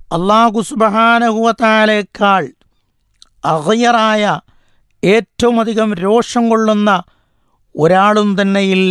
അള്ളാഹു സുബഹാനഹുവത്താലേക്കാൾ അഹയറായ ഏറ്റവും അധികം രോഷം കൊള്ളുന്ന ഒരാളും തന്നെയില്ല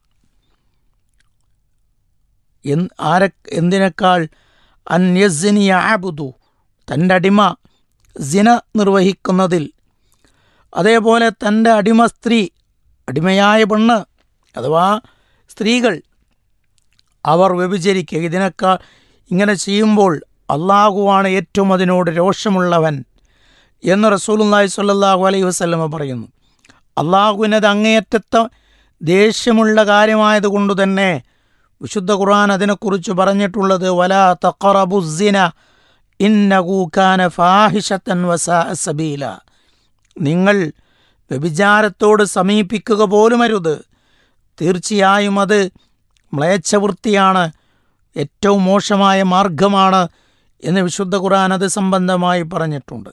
എൻ- ആരെ എന്തിനേക്കാൾ അന്യസിനി ആബുദു തൻ്റെ അടിമ സിന നിർവഹിക്കുന്നതിൽ അതേപോലെ തൻ്റെ അടിമ സ്ത്രീ അടിമയായ പെണ്ണ് അഥവാ സ്ത്രീകൾ അവർ വ്യഭിചരിക്കുക ഇതിനേക്കാൾ ഇങ്ങനെ ചെയ്യുമ്പോൾ അള്ളാഹുവാണ് ഏറ്റവും അതിനോട് രോഷമുള്ളവൻ എന്ന് റസൂലുള്ളാഹി സ്വല്ലല്ലാഹു അലൈഹി വസല്ലമ പറയുന്നു അള്ളാഹുവിനത് അങ്ങേയറ്റത്തെ ദേഷ്യമുള്ള കാര്യമായതുകൊണ്ട് തന്നെ വിശുദ്ധ ഖുർആൻ അതിനെക്കുറിച്ച് പറഞ്ഞിട്ടുള്ളത് വലാ തഖറബുസിന ഇന്നഹു കാന ഫാഹിഷത്തൻ വസാ സബീല നിങ്ങൾ വ്യഭിചാരത്തോട് സമീപിക്കുക പോലും അരുത് തീർച്ചയായും അത് മ്ലേച്ഛവൃത്തിയാണ് ഏറ്റവും മോശമായ മാർഗമാണ് എന്ന് വിശുദ്ധ ഖുർആൻ അത് സംബന്ധമായി പറഞ്ഞിട്ടുണ്ട്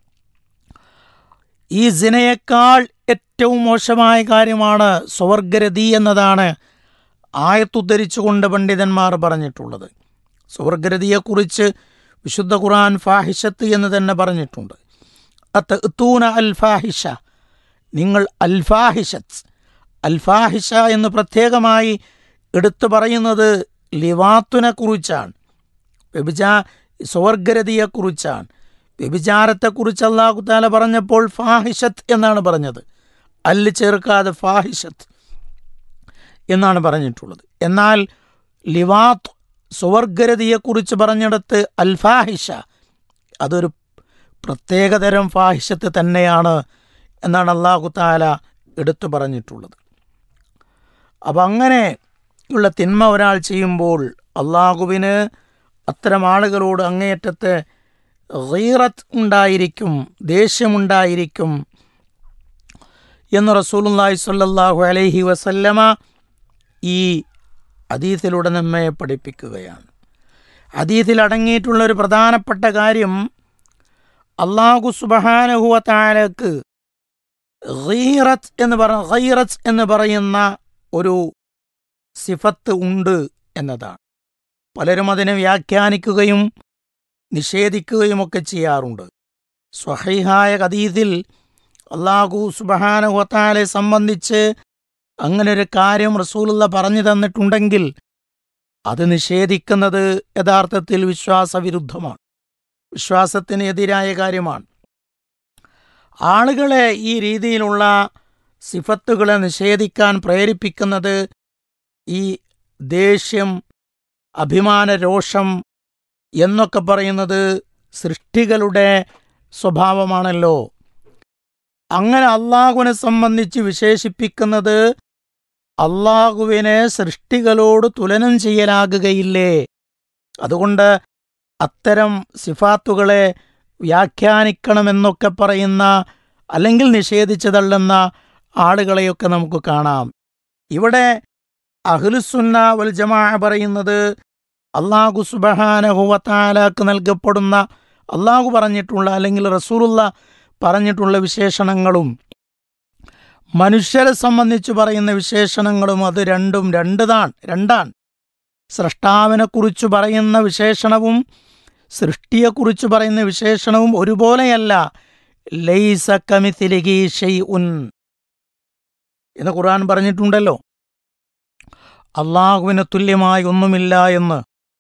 ഈ സിനയേക്കാൾ ഏറ്റവും മോശമായ കാര്യമാണ് സ്വർഗരതി എന്നതാണ് ആയത്തുദ്ധരിച്ചുകൊണ്ട് പണ്ഡിതന്മാർ പറഞ്ഞിട്ടുള്ളത് സ്വർഗരതിയെക്കുറിച്ച് വിശുദ്ധ ഖുർആൻ ഫാഹിഷത്ത് എന്ന് തന്നെ പറഞ്ഞിട്ടുണ്ട് അത്തൂന അൽ ഫാഹിഷ നിങ്ങൾ അൽഫാഹിഷത്ത് അൽഫാഹിഷ എന്ന് പ്രത്യേകമായി എടുത്തു പറയുന്നത് ലിവാത്തുനെ കുറിച്ചാണ് വ്യഭിചാ സ്വർഗരതിയെക്കുറിച്ചാണ് വ്യഭിചാരത്തെക്കുറിച്ച് അള്ളാഹു താല പറഞ്ഞപ്പോൾ ഫാഹിഷത്ത് എന്നാണ് പറഞ്ഞത് അല്ല് ചേർക്കാതെ ഫാഹിഷത്ത് എന്നാണ് പറഞ്ഞിട്ടുള്ളത് എന്നാൽ ലിവാത്ത് സ്വർഗരതിയെക്കുറിച്ച് പറഞ്ഞിടത്ത് അൽഫാഹിഷ അതൊരു പ്രത്യേകതരം ഫാഹിഷത്ത് തന്നെയാണ് എന്നാണ് അള്ളാഹു താല എടുത്തു പറഞ്ഞിട്ടുള്ളത് അപ്പം അങ്ങനെ ഉള്ള തിന്മ ഒരാൾ ചെയ്യുമ്പോൾ അള്ളാഹുവിന് അത്തരം ആളുകളോട് അങ്ങേയറ്റത്തെ ഗീറത്ത് ഉണ്ടായിരിക്കും ദേഷ്യമുണ്ടായിരിക്കും എന്ന് റസൂലുള്ളാഹി സ്വല്ലല്ലാഹു അലൈഹി വസല്ലമ ഈ ഹദീസിലൂടെ നമ്മെ പഠിപ്പിക്കുകയാണ് ഹദീസിൽ അടങ്ങിയിട്ടുള്ള ഒരു പ്രധാനപ്പെട്ട കാര്യം അള്ളാഹു സുബഹാനഹുവ താലക്ക് ഗീറത്ത് എന്ന് പറ ഗൈറത്ത് എന്ന് പറയുന്ന ഒരു സിഫത്ത് ഉണ്ട് എന്നതാണ് പലരും അതിനെ വ്യാഖ്യാനിക്കുകയും നിഷേധിക്കുകയുമൊക്കെ ചെയ്യാറുണ്ട് സ്വഹൈഹായ ഹദീസിൽ അള്ളാഹു സുബഹാനുഹത്താലെ സംബന്ധിച്ച് അങ്ങനെ ഒരു കാര്യം റസൂലുള്ള പറഞ്ഞു തന്നിട്ടുണ്ടെങ്കിൽ അത് നിഷേധിക്കുന്നത് യഥാർത്ഥത്തിൽ വിശ്വാസവിരുദ്ധമാണ് വിശ്വാസത്തിന് എതിരായ കാര്യമാണ് ആളുകളെ ഈ രീതിയിലുള്ള സിഫത്തുകളെ നിഷേധിക്കാൻ പ്രേരിപ്പിക്കുന്നത് ഈ ദേഷ്യം അഭിമാന രോഷം എന്നൊക്കെ പറയുന്നത് സൃഷ്ടികളുടെ സ്വഭാവമാണല്ലോ അങ്ങനെ അള്ളാഹുവിനെ സംബന്ധിച്ച് വിശേഷിപ്പിക്കുന്നത് അള്ളാഹുവിനെ സൃഷ്ടികളോട് തുലനം ചെയ്യലാകുകയില്ലേ അതുകൊണ്ട് അത്തരം സിഫാത്തുകളെ വ്യാഖ്യാനിക്കണമെന്നൊക്കെ പറയുന്ന അല്ലെങ്കിൽ നിഷേധിച്ചു തള്ളുന്ന ആളുകളെയൊക്കെ നമുക്ക് കാണാം ഇവിടെ അഹ്ലുസുന്ന വൽ ജമാ പറയുന്നത് അള്ളാഹു സുബഹാനഹുവത്താലാക്ക് നൽകപ്പെടുന്ന അള്ളാഹു പറഞ്ഞിട്ടുള്ള അല്ലെങ്കിൽ റസൂലുള്ള പറഞ്ഞിട്ടുള്ള വിശേഷണങ്ങളും മനുഷ്യരെ സംബന്ധിച്ച് പറയുന്ന വിശേഷണങ്ങളും അത് രണ്ടും രണ്ടുതാണ് രണ്ടാണ് സ്രഷ്ടാവിനെക്കുറിച്ച് പറയുന്ന വിശേഷണവും സൃഷ്ടിയെക്കുറിച്ച് പറയുന്ന വിശേഷണവും ഒരുപോലെയല്ല ലൈസ കമിത്തിലിഹി ഷെയ് ഉൻ എന്ന് ഖുർആൻ പറഞ്ഞിട്ടുണ്ടല്ലോ അള്ളാഹുവിന് തുല്യമായി ഒന്നുമില്ല എന്ന്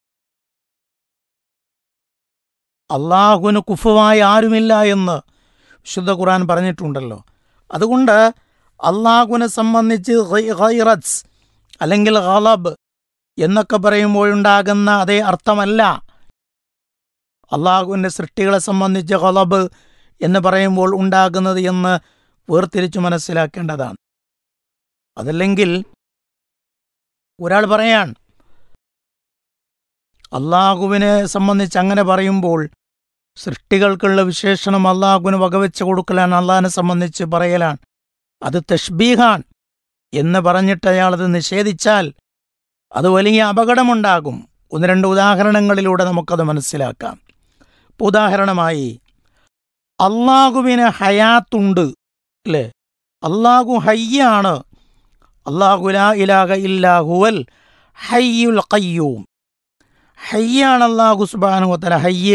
അള്ളാഹുവിന് കുഫുവായി ആരുമില്ല എന്ന് വിശുദ്ധ ഖുർആൻ പറഞ്ഞിട്ടുണ്ടല്ലോ അതുകൊണ്ട് അള്ളാഹുവിനെ സംബന്ധിച്ച് ഹൈറത്സ് അല്ലെങ്കിൽ ഗളബ് എന്നൊക്കെ പറയുമ്പോഴുണ്ടാകുന്ന അതേ അർത്ഥമല്ല അള്ളാഹുവിൻ്റെ സൃഷ്ടികളെ സംബന്ധിച്ച് ഗളബ് എന്ന് പറയുമ്പോൾ ഉണ്ടാകുന്നത് എന്ന് വേർതിരിച്ചു മനസ്സിലാക്കേണ്ടതാണ് അതല്ലെങ്കിൽ ഒരാൾ പറയാൻ അള്ളാഹുവിനെ സംബന്ധിച്ച് അങ്ങനെ പറയുമ്പോൾ സൃഷ്ടികൾക്കുള്ള വിശേഷണം അള്ളാഹുവിന് വകവെച്ച് കൊടുക്കലാണ് അള്ളാഹിനെ സംബന്ധിച്ച് പറയലാണ് അത് തഷ്ബീഹാൻ എന്ന് പറഞ്ഞിട്ട് അയാളത് നിഷേധിച്ചാൽ അത് വലിയ അപകടമുണ്ടാകും ഒന്ന് രണ്ട് ഉദാഹരണങ്ങളിലൂടെ നമുക്കത് മനസ്സിലാക്കാം ഇപ്പൊ ഉദാഹരണമായി അള്ളാഹുവിന് ഹയാത്തുണ്ട് അല്ലേ അള്ളാഹു ഹയ്യാണ് അള്ളാഹു ലാ ഇലാഹ ഇല്ലാഹുവൽ ഹയ്യുൽ ഖയ്യൂം ഹയ്യാണ് അള്ളാഹു സുബാനുവത്തല ഹയ്യ്